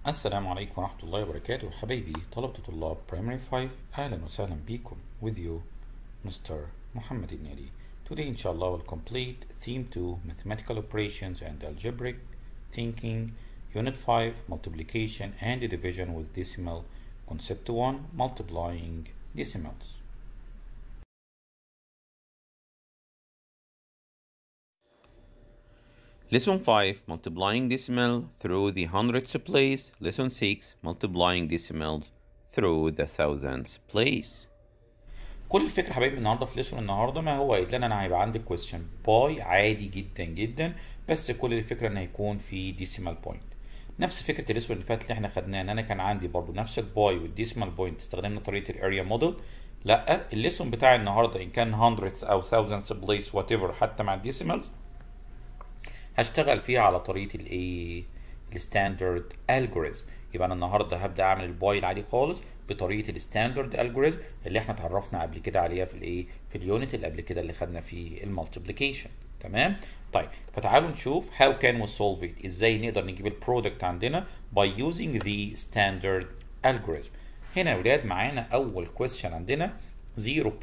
السلام عليكم ورحمة الله وبركاته حبايبي طلبة طلاب Primary 5 أهلا وسهلا بكم with you Mr. محمد النادي Today inshallah we'll complete Theme 2 Mathematical Operations and Algebraic Thinking Unit 5 Multiplication and Division with Decimal Concept 1 Multiplying Decimals Lesson 5 Multiplying decimal through the hundreds place. Lesson 6 Multiplying decimals through the thousands place. كل الفكره حبايبي النهارده في ليسون النهارده ما هو الا انا هيبقى عندي كويستشن باي عادي جدا جدا بس كل الفكره ان هيكون في ديسيمال بوينت نفس فكره الليسون اللي فات اللي احنا خدناه ان انا كان عندي برضو نفس الباي والديسيمال بوينت استخدمنا طريقه الاريا موديل لا الليسون بتاع النهارده ان كان hundreds او thousands بليس وات ايفر حتى مع الديسيمالز هشتغل فيها على طريقه الايه الستاندرد الجوريزم يبقى انا النهارده هبدا اعمل الباي العادي خالص بطريقه الستاندرد الجوريزم اللي احنا اتعرفنا قبل كده عليها في الايه في اليونت اللي قبل كده اللي خدنا فيه المالتيبليكيشن تمام طيب فتعالوا نشوف how can we solve it ازاي نقدر نجيب البرودكت عندنا by using the standard algorithm هنا يا ولاد معانا اول question عندنا 0.62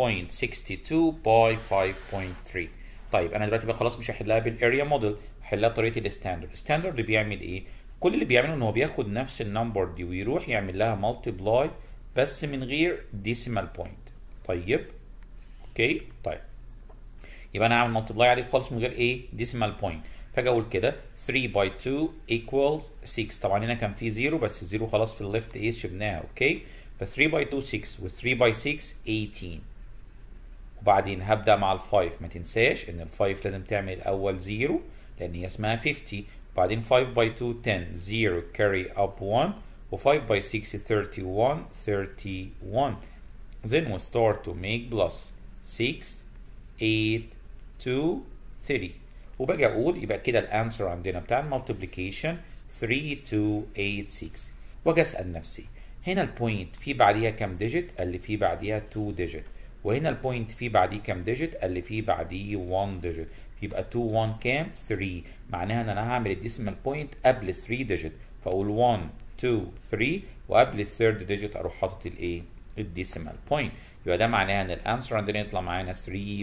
by 5.3 طيب انا دلوقتي بقى خلاص مش هحلها بالاريا موديل هحلها بطريقه الستاندرد الستاندرد بيعمل ايه كل اللي بيعمله ان هو بياخد نفس النمبر دي ويروح يعمل لها مالتيبلاي بس من غير ديسيمال بوينت طيب اوكي طيب يبقى انا هعمل مالتيبلاي عليه خالص من غير ايه ديسيمال بوينت فاجي اقول كده 3 باي 2 equals 6 طبعا هنا كان في 0 بس 0 خلاص في الليفت ايه شبناها اوكي ف 3 باي 2 6 و 3 باي 6 18 وبعدين هبدا مع ال5 ما تنساش ان ال5 لازم تعمل الاول 0 لان هي اسمها 50 بعدين 5 باي 2 10 0 carry up 1 و5 باي 6 31 31 then we start to make plus 6 8 2 3 وباجي اقول يبقى كده الانسر عندنا بتاع المالتيبليكيشن 3 2 8 6 واجي اسال نفسي هنا البوينت في بعديها كام ديجيت قال لي في بعديها 2 ديجيت وهنا البوينت في بعديه كام ديجيت قال لي في بعديه 1 ديجيت يبقى 2 1 كام 3 معناها ان انا هعمل الديسيمال بوينت قبل 3 ديجيت فاقول 1 2 3 وقبل الثيرد ديجيت اروح حاطط الايه الديسيمال بوينت يبقى ده معناها ان الانسر عندنا يطلع معانا 3.286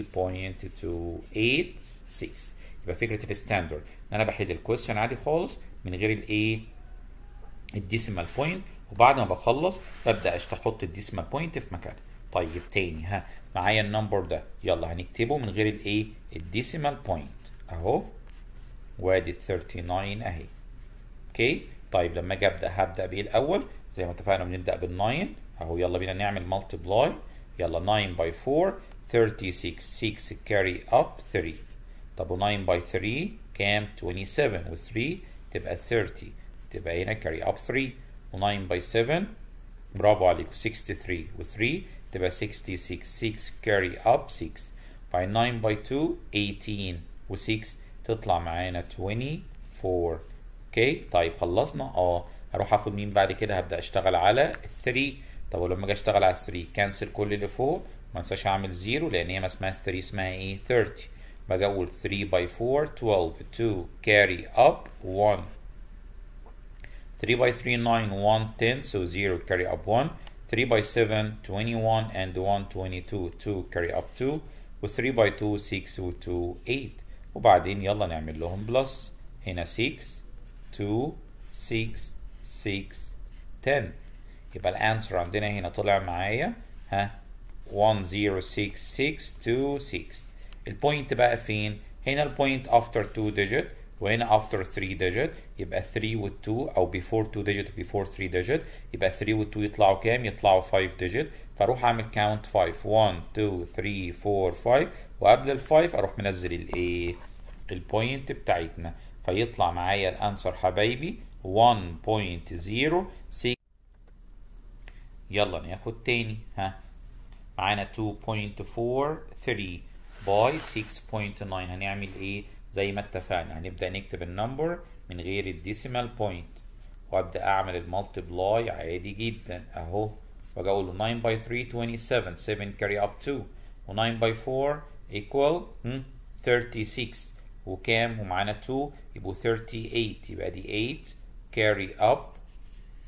يبقى فكره الستاندرد ان انا بحل الكويستشن عادي خالص من غير الايه الديسيمال بوينت وبعد ما بخلص ببدا احط الديسيمال بوينت في مكانها طيب تاني ها معايا النمبر ده يلا هنكتبه من غير الايه الديسيمال بوينت اهو وادي ال 39 اهي اوكي طيب لما اجي ابدا هبدا بايه الاول زي ما اتفقنا بنبدا بال 9 اهو يلا بينا نعمل مالتيبلاي يلا 9 باي 4 36 6 كاري اب 3 طب و 9 باي 3 كام 27 و 3 تبقى 30 تبقى هنا كاري اب 3 و 9 باي 7 برافو عليكم 63 و 3 تبقى 66 6 carry up 6 by 9 by 2 18 و 6 تطلع معانا 24 اوكي طيب خلصنا اه هروح اخد مين بعد كده هبدا اشتغل على ال 3 طب ولما اجي اشتغل على ال 3 كانسل كل اللي فوق ما انساش اعمل 0 لان هي ما اسمها 3 اسمها ايه 30 باجي اقول 3 by 4 12 2 carry up 1 3 by 3 9 1 10 so 0 carry up 1 3 by 7 21 and 1 22 2 carry up 2 و 3 by 2 6 و 2 8 وبعدين يلا نعمل لهم بلس هنا 6 2 6 6 10 يبقى الانسر عندنا هنا طلع معايا ها 106626 البوينت بقى فين هنا البوينت after 2 digit وهنا after 3 digit يبقى 3 و 2 او before 2 digit before 3 digit يبقى 3 و 2 يطلعوا كام؟ يطلعوا 5 digit فاروح اعمل count 5 1 2 3 4 5 وقبل ال 5 اروح منزل الايه؟ البوينت بتاعتنا فيطلع معايا الانسر حبايبي 1.06 يلا ناخد تاني ها معانا 2.43 باي 6.9 هنعمل ايه؟ زي ما اتفقنا هنبدا نكتب النمبر من غير الديسيمال بوينت وابدا اعمل المالتيبلاي عادي جدا اهو واجي اقول له 9 باي 3 27 7 كاري اب 2 و 9 باي 4 ايكوال 36 وكام ومعانا 2 يبقوا 38 يبقى دي 8 كاري اب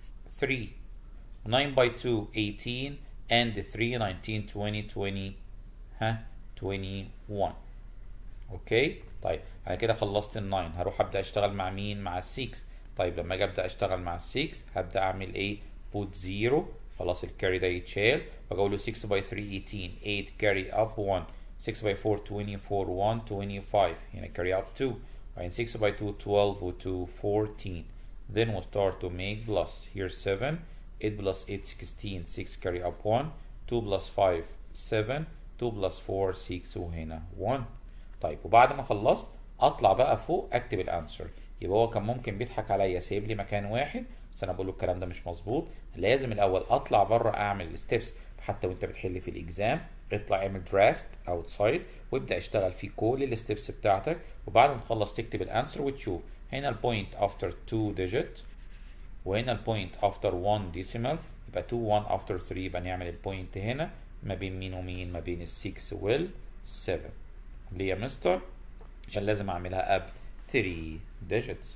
3 9 by 2 18 and 3 19 20 20 ها 21 اوكي طيب انا كده خلصت ال 9 هروح ابدا اشتغل مع مين مع ال 6 طيب لما اجي ابدا اشتغل مع ال 6 هبدا اعمل ايه put 0 خلاص الكاري ده يتشال فاقول له 6 by 3 18 8 carry up 1 6 by 4 24 1 25 هنا carry up 2 بعدين 6 by 2 12 و 2 14 then we'll start to make plus here 7 8 plus 8 16 6 carry up 1 2 plus 5 7 2 plus 4 6 وهنا 1 طيب وبعد ما خلصت اطلع بقى فوق اكتب الانسر يبقى هو كان ممكن بيضحك عليا سايب لي مكان واحد بس انا بقول له الكلام ده مش مظبوط لازم الاول اطلع بره اعمل الستبس حتى وانت بتحل في الاكزام اطلع اعمل درافت اوتسايد وابدا اشتغل في كل الستبس بتاعتك وبعد ما تخلص تكتب الانسر وتشوف هنا البوينت افتر 2 ديجيت وهنا البوينت افتر 1 ديسيمال يبقى 2 1 افتر 3 يبقى نعمل البوينت هنا ما بين مين ومين ما بين ال 6 وال 7 ليه يا مستر عشان لازم اعملها قبل 3 digits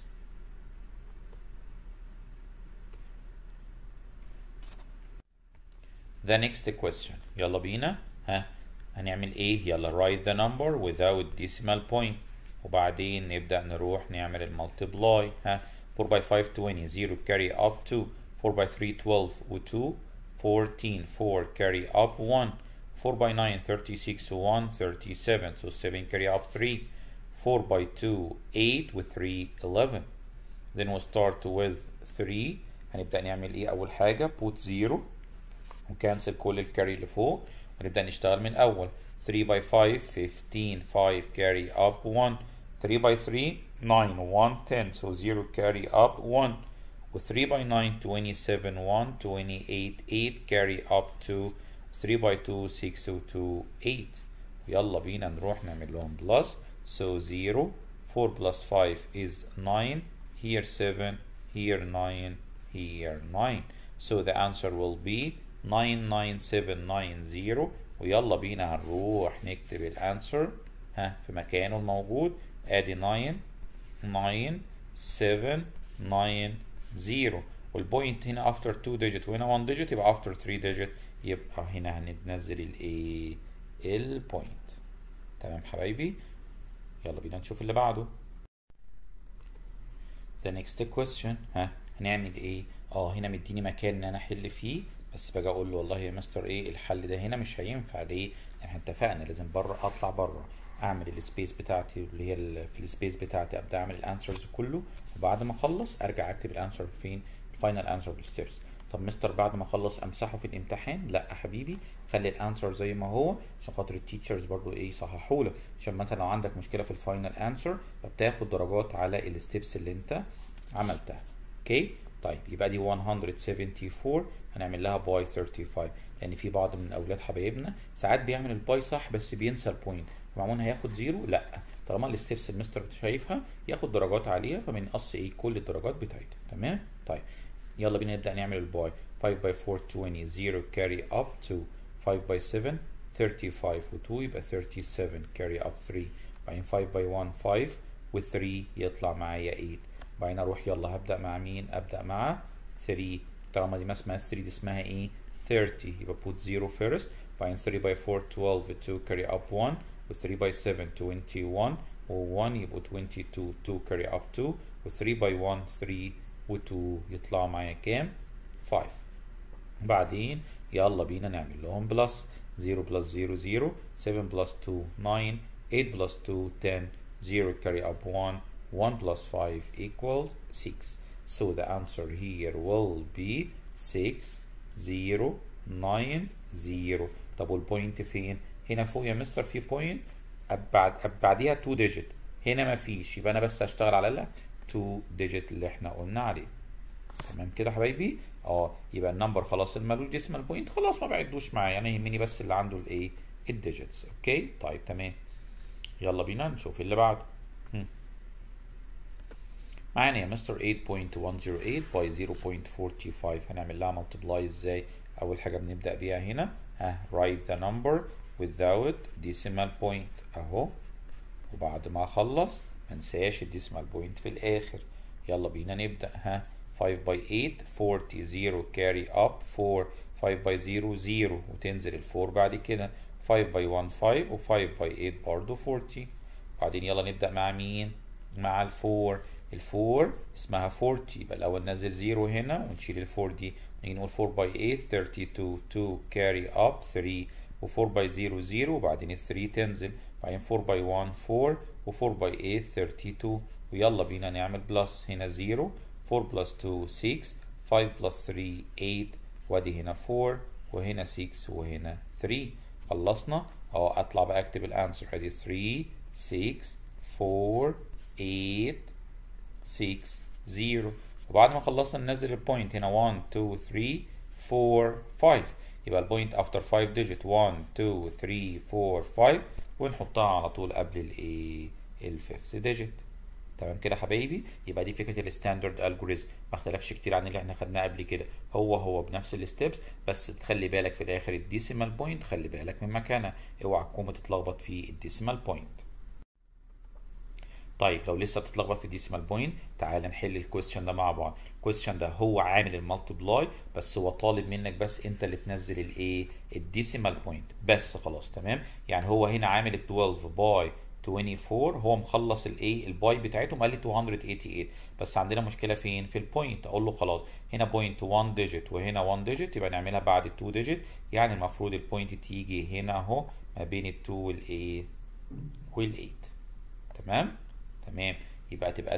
The next question يلا بينا ها هنعمل ايه يلا write the number without decimal point وبعدين نبدأ نروح نعمل المultiply ها 4 by 5 20 0 carry up 2 4 by 3 12 و 2 14 4 carry up 1 4 by 9 36 1 37 so 7 carry up 3 4 by 2 8 و 3 11 then we'll start with 3 هنبدأ نعمل ايه أول حاجة put 0 وكانسل كل الكاري اللي فوق ونبدأ نشتغل من أول 3 by 5 15 5 carry up 1 3 by 3 9 1 10 so 0 carry up 1 و 3 by 9 27 1 28 8 carry up 2 3 by 2 6 و 2 8 يلا بينا نروح نعمل لهم بلس so 0 4 plus 5 is 9 here 7 here 9 here 9 so the answer will be 99790 ويلا بينا هنروح نكتب الانسر ها في مكانه الموجود ادي 9 9 7 9 0 والبوينت هنا افتر 2 ديجيت وهنا 1 ديجيت يبقى افتر 3 ديجيت يبقى هنا هننزل الايه البوينت تمام حبايبي يلا بينا نشوف اللي بعده the next question ها هنعمل ايه اه هنا مديني مكان ان انا احل فيه بس باجي اقول له والله يا مستر ايه الحل ده هنا مش هينفع ليه احنا اتفقنا لازم بره اطلع بره اعمل السبيس بتاعتي اللي هي في السبيس بتاعتي ابدا اعمل الانسرز كله وبعد ما اخلص ارجع اكتب الانسر فين الفاينل انسر بالستبس طب مستر بعد ما اخلص امسحه في الامتحان لا حبيبي خلي الانسر زي ما هو عشان خاطر التيتشرز برضو ايه يصححوا لك عشان مثلا لو عندك مشكله في الفاينل انسر فبتاخد درجات على الستبس اللي انت عملتها اوكي طيب يبقى دي 174 هنعمل لها باي 35 لان في بعض من اولاد حبايبنا ساعات بيعمل الباي صح بس بينسى البوينت معمول هياخد زيرو لا طالما الستبس المستر شايفها ياخد درجات عاليه فبنقص ايه كل الدرجات بتاعتها تمام طيب يلا بينا نبدا نعمل الباي 5 by 4 20 0 carry up 2 5 by 7 35 و 2 يبقى 37 carry up 3 بعدين 5 by 1 5 و 3 يطلع معايا 8 بعدين اروح يلا هبدا مع مين ابدا مع 3 طالما دي ما اسمها 3 دي اسمها ايه 30 يبقى put 0 first بعدين 3 by 4 12 2 carry up 1 و 3 by 7 21 و 1 يبقوا 22 2 carry up 2 و 3 by 1 3 و 2 يطلعوا معايا كام 5 بعدين يلا بينا نعمل لهم بلس 0 بلس 0 0 7 بلس 2 9 8 بلس 2 10 0 carry up 1 1 plus 5 equals 6 so the answer here will be 6 0 9 0 طب والبوينت فين هنا فوق يا مستر في بوينت بعد بعديها 2 ديجيت هنا ما فيش يبقى انا بس هشتغل على ال 2 ديجيت اللي احنا قلنا عليه تمام كده حبايبي اه يبقى النمبر خلاص اللي مالوش ديسيمال بوينت خلاص ما بعدوش معايا انا يهمني بس اللي عنده الايه الديجيتس اوكي طيب تمام يلا بينا نشوف اللي بعده معانا يا مستر 8.108 باي 0.45 هنعمل لها ملتبلاي ازاي اول حاجه بنبدا بيها هنا ها write the number without decimal point اهو وبعد ما اخلص ما انساش الديسيمال بوينت في الاخر يلا بينا نبدا ها 5 by 8 40 0 carry up 4 5 by 0 0 وتنزل ال 4 بعد كده 5 by 1 5 و 5 by 8 برضه 40 بعدين يلا نبدأ مع مين؟ مع ال 4 ال 4 اسمها 40 يبقى الأول ننزل 0 هنا ونشيل ال 4 دي نيجي نقول 4 by 8 32 2 carry up 3 و 4 by 0 0 وبعدين ال 3 تنزل بعدين 4 by 1 4 و 4 by 8 32 ويلا بينا نعمل بلس هنا 0 4 plus 2 6 5 plus 3 8 وادي هنا 4 وهنا 6 وهنا 3 خلصنا اهو اطلع بقى اكتب الانسر ادي 3 6 4 8 6 0 وبعد ما خلصنا ننزل البوينت هنا 1 2 3 4 5 يبقى البوينت افتر 5 ديجيت 1 2 3 4 5 ونحطها على طول قبل الايه الفيفث ديجيت تمام كده حبايبي يبقى دي فكره الستاندرد الجوريزم ما اختلفش كتير عن اللي احنا خدناه قبل كده هو هو بنفس الستبس بس تخلي بالك في الاخر الديسيمال بوينت خلي بالك من مكانها اوعى تكون بتتلخبط في الديسيمال بوينت طيب لو لسه بتتلخبط في الديسيمال بوينت تعال نحل الكويستشن ده مع بعض الكويستشن ده هو عامل المالتيبلاي بس هو طالب منك بس انت اللي تنزل الايه الديسيمال بوينت بس خلاص تمام يعني هو هنا عامل ال 12 باي 24 هو مخلص الايه الباي بتاعتهم قال لي 288 بس عندنا مشكله فين في البوينت اقول له خلاص هنا بوينت 1 ديجيت وهنا 1 ديجيت يبقى نعملها بعد ال 2 ديجيت يعني المفروض البوينت تيجي هنا اهو ما بين ال 2 والايه وال 8 تمام تمام يبقى تبقى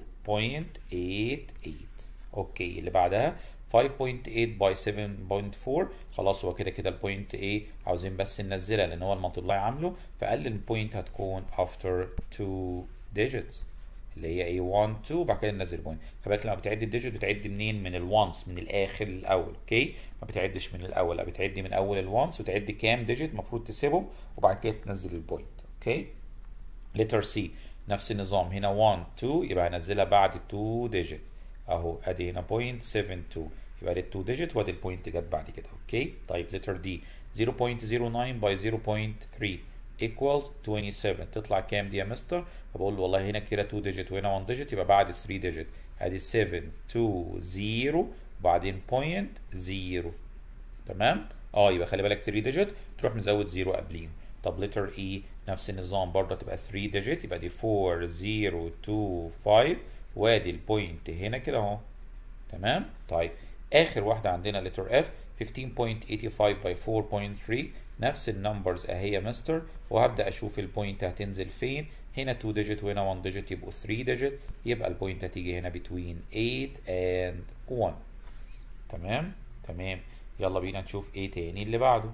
2.88 اوكي اللي بعدها 5.8 باي 7.4 خلاص هو كده كده البوينت ايه عاوزين بس ننزلها لان هو المالتيبلاي عامله فقال لي البوينت هتكون after 2 digits اللي هي ايه 1 2 وبعد كده ننزل بوينت خلي بالك لما بتعد الديجيت بتعد منين من الوانس من الاخر الاول اوكي ما بتعدش من الاول لا بتعد من اول الوانس وتعد كام ديجيت المفروض تسيبهم وبعد كده تنزل البوينت اوكي لتر سي نفس النظام هنا 1 2 يبقى هنزلها بعد 2 ديجيت اهو ادي هنا بوينت 7 2 يبقى دي 2 ديجيت وادي البوينت جت بعد كده اوكي طيب لتر دي 0.09 باي 0.3 equals 27 تطلع كام دي يا مستر فبقول له والله هنا كده 2 ديجيت وهنا 1 ديجيت يبقى بعد 3 ديجيت ادي 7 2 0 وبعدين بوينت 0 تمام اه يبقى خلي بالك 3 ديجيت تروح مزود 0 قبليهم طب لتر اي نفس النظام برضه تبقى 3 ديجيت يبقى دي 4 0 2 5 وادي البوينت هنا كده اهو تمام طيب اخر واحده عندنا لتر اف 15.85 باي 4.3 نفس النمبرز اهي يا مستر وهبدا اشوف البوينت هتنزل فين هنا 2 ديجيت وهنا 1 ديجيت يبقوا 3 ديجيت يبقى البوينت هتيجي هنا between 8 and 1 تمام تمام يلا بينا نشوف ايه تاني اللي بعده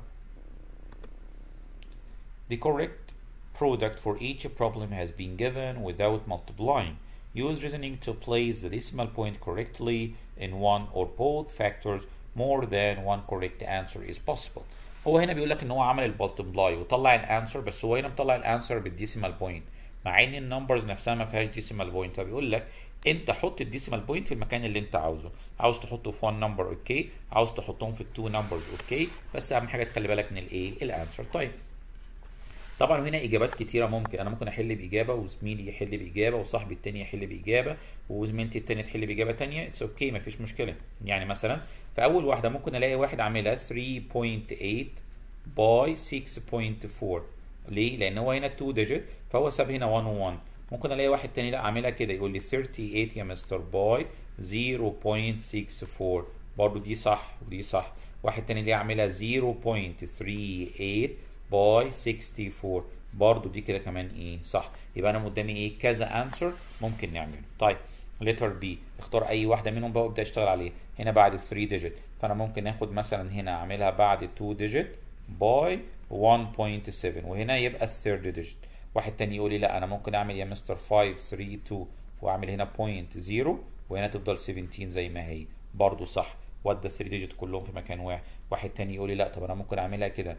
The correct product for each problem has been given without multiplying. Use reasoning to place the decimal point correctly in one or both factors more than one correct answer is possible. هو هنا بيقول لك ان هو عمل المالتبلاي وطلع الانسر بس هو هنا مطلع الانسر بالديسيمال بوينت مع ان النمبرز نفسها ما فيهاش ديسيمال بوينت فبيقول لك انت حط الديسيمال بوينت في المكان اللي انت عاوزه عاوز تحطه في 1 نمبر اوكي عاوز تحطهم في 2 نمبرز اوكي بس اهم حاجه تخلي بالك من الايه الانسر طيب طبعا هنا اجابات كتيره ممكن انا ممكن احل باجابه وزميلي يحل باجابه وصاحبي التاني يحل باجابه وزميلتي التانية تحل باجابه تانية اتس اوكي okay, مفيش مشكله يعني مثلا في اول واحده ممكن الاقي واحد عاملها 3.8 باي 6.4 ليه؟ لان هو هنا 2 ديجيت فهو ساب هنا 1 و1 ممكن الاقي واحد تاني لا عاملها كده يقول لي 38 يا مستر باي 0.64 برضه دي صح ودي صح واحد تاني ليه عاملها 0.38 باي 64 برضو دي كده كمان ايه صح يبقى انا قدامي ايه كذا انسر ممكن نعمله طيب لتر بي اختار اي واحده منهم بقى وابدا اشتغل عليه هنا بعد 3 ديجيت فانا ممكن اخد مثلا هنا اعملها بعد 2 ديجيت باي 1.7 وهنا يبقى الثيرد ديجيت واحد تاني يقول لي لا انا ممكن اعمل يا مستر 5 3 2 واعمل هنا بوينت 0 وهنا تفضل 17 زي ما هي برضو صح ودى 3 ديجيت كلهم في مكان واحد واحد تاني يقول لي لا طب انا ممكن اعملها كده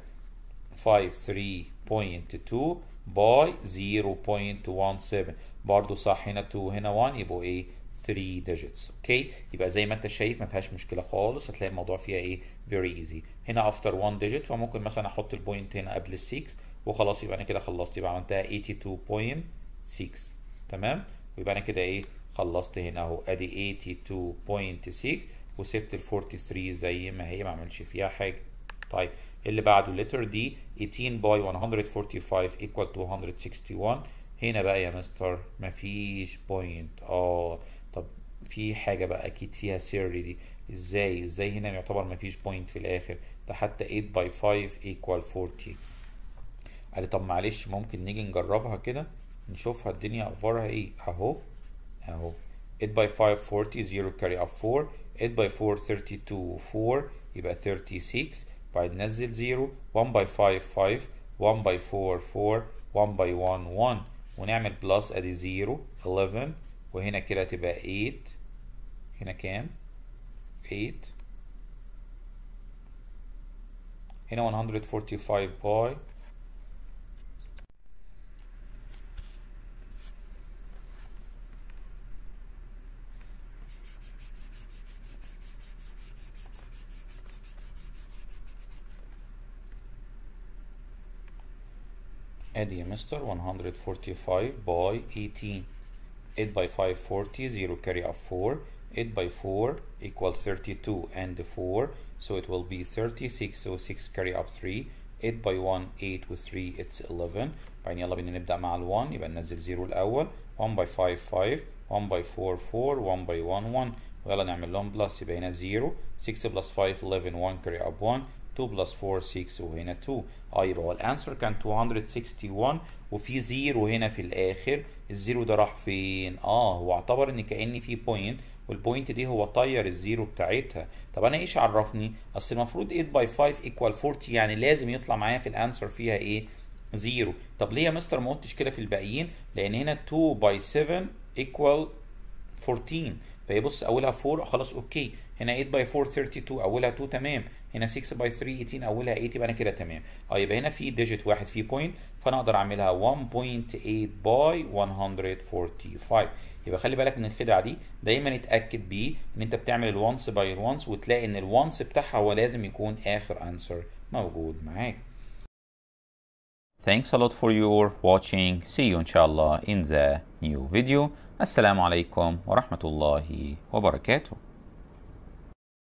53.2 باي 0.17 برضو صح هنا 2 هنا 1 يبقوا ايه 3 digits اوكي يبقى زي ما انت شايف ما فيهاش مشكله خالص هتلاقي الموضوع فيها ايه very easy هنا after 1 digit فممكن مثلا احط البوينت هنا قبل ال 6 وخلاص يبقى انا كده خلصت يبقى عملتها 82.6 تمام ويبقى انا كده ايه خلصت هنا اهو ادي 82.6 وسبت ال 43 زي ما هي ما عملش فيها حاجه طيب اللي بعده letter دي 18 باي 145 equal to 161 هنا بقى يا مستر مفيش بوينت اه طب في حاجة بقى أكيد فيها سر دي ازاي ازاي هنا يعتبر مفيش بوينت في الآخر ده حتى 8 باي 5 equal 40 قال لي طب معلش ممكن نيجي نجربها كده نشوفها الدنيا أخبارها ايه أهو أهو 8 باي 5 40 0 carry up 4 8 باي 4 32 4 يبقى 36 بعد نزل 0 1 باي 5 5 1 باي 4 4 1 باي 1 1 ونعمل بلس ادي 0 11 وهنا كده تبقى 8 هنا كام 8 هنا 145 باي ادي يا مستر 145 باي 18 8 by 5 40 0 carry up 4 8 by 4 equals 32 and 4 so it will be 36 so 6 carry up 3 8 by 1 8 و 3 it's 11 بعدين يلا بينا نبدأ مع ال 1 يبقى ننزل 0 الأول 1 by 5 5 1 by 4 4 1 by 1 1 ويلا نعمل لهم بلس يبقى هنا 0 6 plus 5 11 1 carry up 1 2 plus 4 6 وهنا 2 اه يبقى هو الانسر كان 261 وفي زيرو هنا في الاخر الزيرو ده راح فين اه هو اعتبر ان كان في بوينت والبوينت دي هو طير الزيرو بتاعتها طب انا ايش عرفني اصل المفروض 8 باي 5 ايكوال 40 يعني لازم يطلع معايا في الانسر فيها ايه زيرو طب ليه يا مستر ما قلتش كده في الباقيين لان هنا 2 باي 7 ايكوال 14 فهي بص اولها 4 خلاص اوكي هنا 8 باي 4 32 اولها 2 تمام هنا 6 باي 3 18 اولها 8 يبقى انا كده تمام اه يبقى هنا في ديجيت واحد في بوينت فانا اقدر اعملها 1.8 باي 145 يبقى خلي بالك من الخدعه دي دايما اتاكد بيه ان انت بتعمل الوانس باي الوانس وتلاقي ان الوانس بتاعها هو لازم يكون اخر انسر موجود معاك Thanks a lot for your watching. See you inshallah in the new video. السلام عليكم ورحمة الله وبركاته.